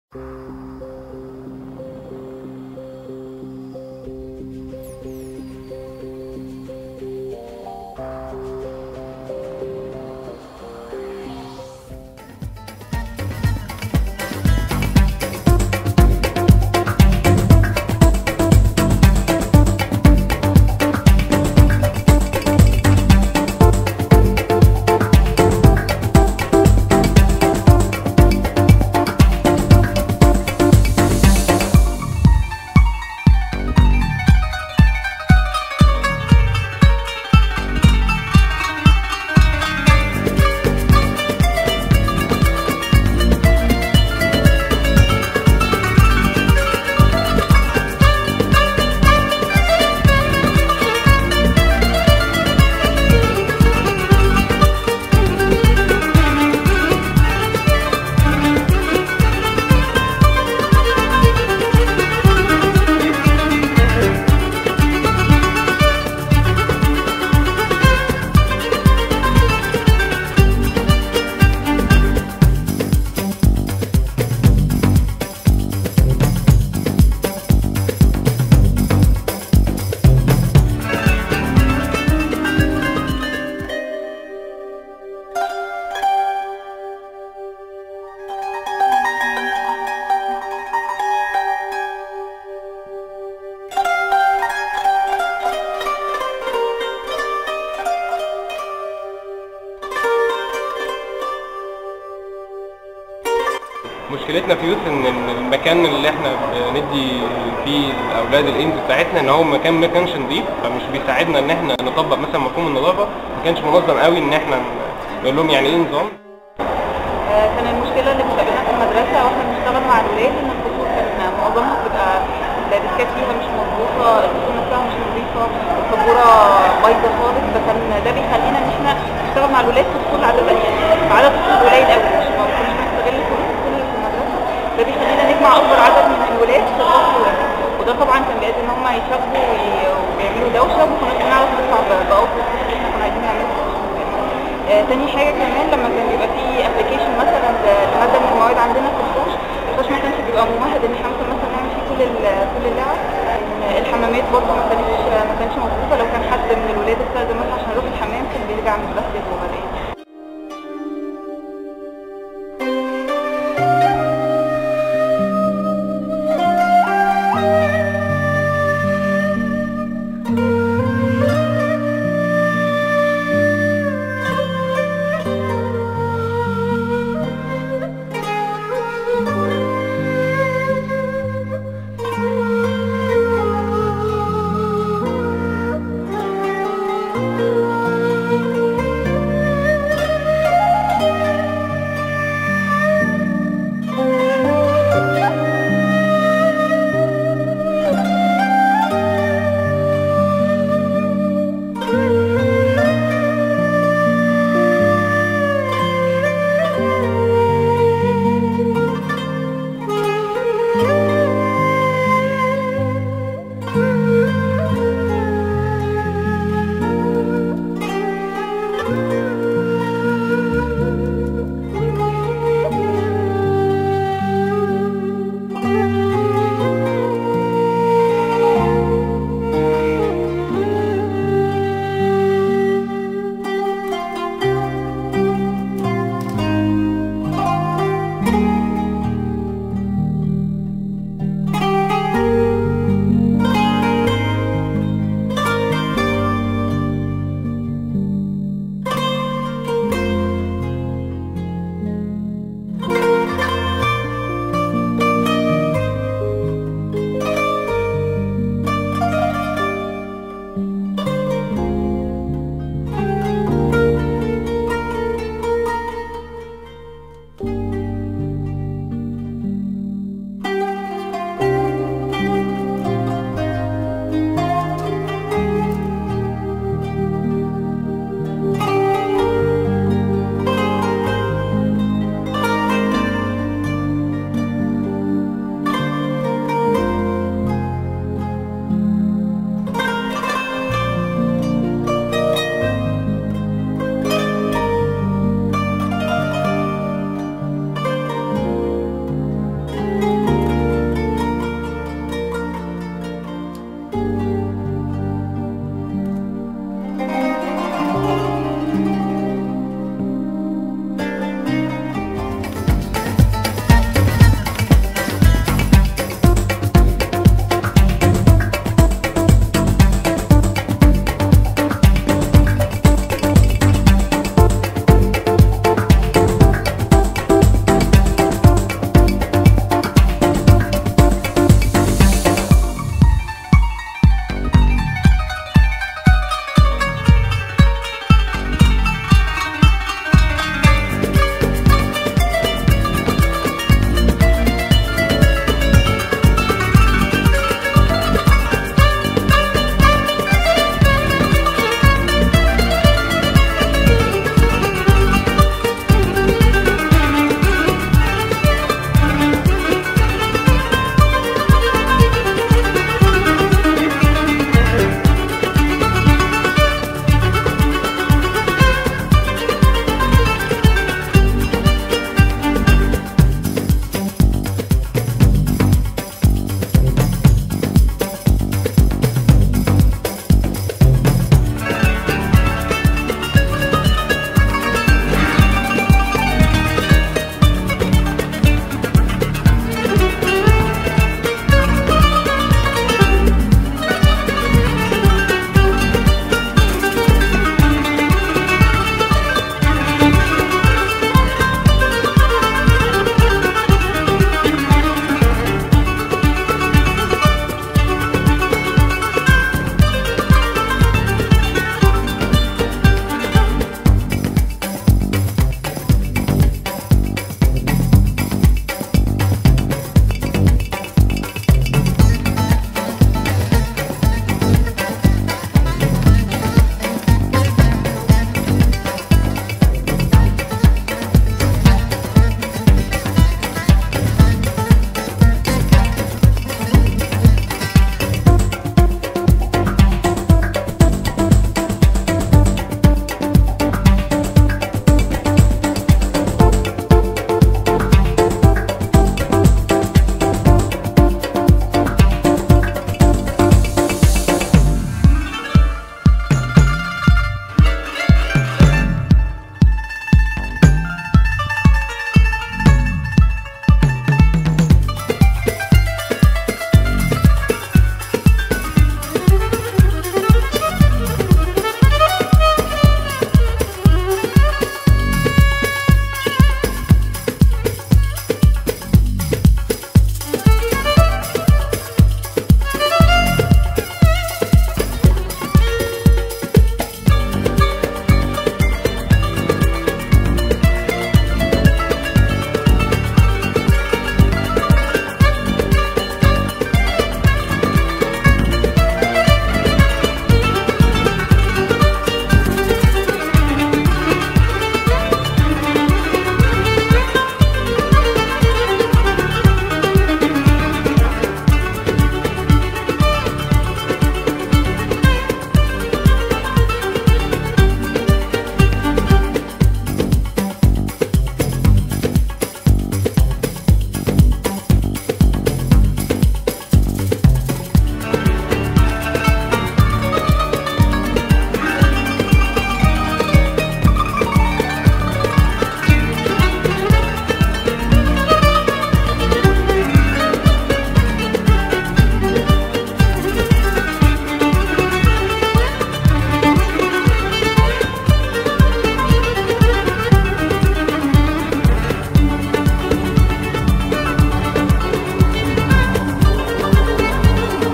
مشكلتنا في يوث ان المكان اللي احنا بندي فيه الاولاد الايمز بتاعتنا ان هو مكان ما كانش نظيف فمش بيساعدنا ان احنا نطبق مثلا مفهوم النظافه ما كانش منظم قوي ان احنا نقول لهم يعني ايه نظام آه، كان المشكله اللي بتقابلنا في المدرسه واحنا بنشتغل مع الولاد ان الفصول كان معظمها بتبقى الديسكات فيها مش مظبوطه الفصول نفسها مش نظيفه السبوره بايظه خالص فكان ده بيخلينا ان احنا نشتغل مع الولاد في فصول عدد يعني عدد فصول قليل قوي مش ما كناش بنستغل كل الفصول اللي في المدرسه ده بيخلينا نجمع اكبر عدد من الولاد في فصل واحد وده طبعا كان بيؤدي ان هم يشاركوا وي- ويعملوا دوشه وما كناش بنعرف نطلع ب- باوتبوت اللي احنا كنا عايزين نعمله في الفصول واحد. آه، تاني حاجة كمان لما كان بيبقى فيه ابلكيشن مثلا ل- لمادة من المواد عندنا في الحوش الحوش ما كانش بيبقى ممهد ان احنا ممكن مثلا نعمل فيه كل ال- كل اللعب آه، الحمامات برضه ما كانتش ما كانش مظبوطة لو كان حد من الولاد استخدم مثلا عشان يروح الحمام كان بيرجع متبهدل وغرقان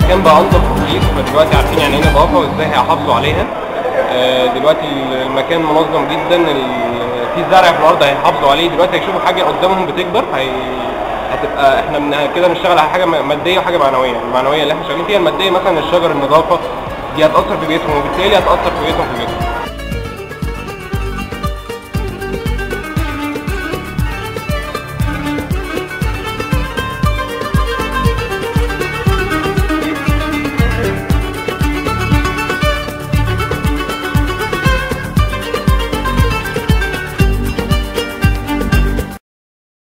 المكان بقى انضف كتير فدلوقتي عارفين يعني ايه نظافه وازاي هيحافظوا عليها آه، دلوقتي المكان منظم جدا ال- في زرع في الارض هيحافظوا عليه دلوقتي هيشوفوا حاجه قدامهم بتكبر هي هتبقى احنا من كده بنشتغل على حاجه ماديه وحاجه معنويه المعنويه اللي احنا شغالين فيها الماديه مثلا الشجر النظافه دي هتاثر في بيتهم وبالتالي هتاثر في بيتهم في بيتهم